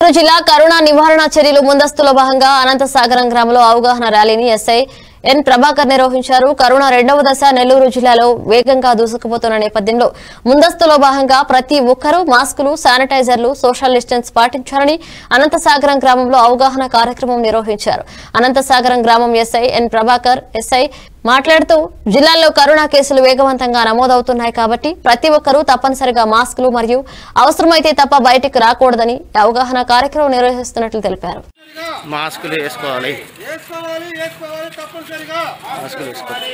నెల్లూరు జిల్లా కరోనా నివారణ చర్యలు ముందస్తులో భాగంగా అనంతసాగరం గ్రామంలో అవగాహన ర్యాలీని ఎస్ఐ ఎన్ ప్రభాకర్ నిర్వహించారు కరోనా రెండవ దశ నెల్లూరు జిల్లాలో వేగంగా దూసుకుపోతున్న నేపథ్యంలో ముందస్తులో భాగంగా ప్రతి ఒక్కరూ మాస్కులు శానిటైజర్లు సోషల్ డిస్టెన్స్ పాటించాలని అనంతసాగరం గ్రామంలో అవగాహన కార్యక్రమం నిర్వహించారు అనంతసాగరం గ్రామం ఎస్ఐ ఎన్ ప్రభాకర్ ఎస్ఐ మాట్లాడుతూ జిల్లాలో కరోనా కేసులు వేగవంతంగా నమోదవుతున్నాయి కాబట్టి ప్రతి ఒక్కరూ తప్పనిసరిగా మాస్కులు మరియు అవసరమైతే తప్ప బయటికి రాకూడదని ఈ అవగాహన కార్యక్రమం నిర్వహిస్తున్నట్లు తెలిపారు మాస్కులు వేసుకోవాలి వేసుకోవాలి వేసుకోవాలి తప్పనిసరిగా మాస్కులు వేసుకోవాలి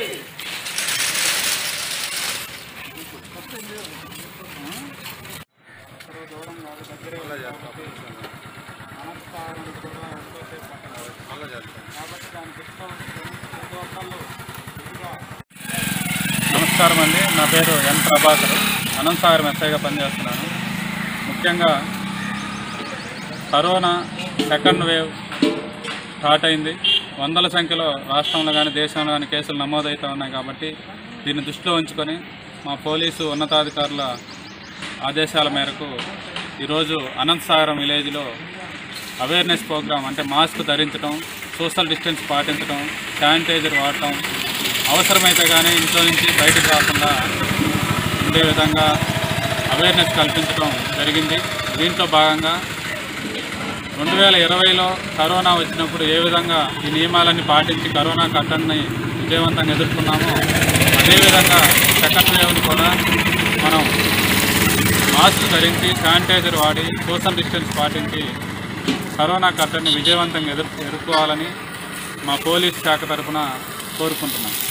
నమస్కారం అండి నా పేరు ఎన్ ప్రభాకర్ అనంతసాగరం ఎస్ఐగా పనిచేస్తున్నాను ముఖ్యంగా కరోనా సెకండ్ వేవ్ స్టార్ట్ అయింది వందల సంఖ్యలో రాష్ట్రంలో కానీ దేశంలో కానీ కేసులు నమోదవుతూ ఉన్నాయి కాబట్టి దీన్ని దృష్టిలో ఉంచుకొని మా పోలీసు ఉన్నతాధికారుల ఆదేశాల మేరకు ఈరోజు అనంతసాగరం విలేజ్లో అవేర్నెస్ ప్రోగ్రామ్ అంటే మాస్క్ ధరించడం సోషల్ డిస్టెన్స్ పాటించడం శానిటైజర్ వాడటం అవసరమైతే కానీ ఇంట్లో నుంచి బయటకు రాకుండా ఉండే విధంగా అవేర్నెస్ కల్పించడం జరిగింది దీంట్లో భాగంగా రెండు వేల ఇరవైలో కరోనా వచ్చినప్పుడు ఏ విధంగా ఈ నియమాలన్నీ పాటించి కరోనా కట్టడిని విజయవంతంగా ఎదుర్కొన్నామో అదేవిధంగా సెకండ్ వేవ్ని కూడా మనం మాస్క్ ధరించి శానిటైజర్ వాడి సోషల్ డిస్టెన్స్ పాటించి కరోనా కట్టడిని విజయవంతంగా ఎదుర్ ఎదుర్కోవాలని మా పోలీస్ శాఖ తరఫున కోరుకుంటున్నాం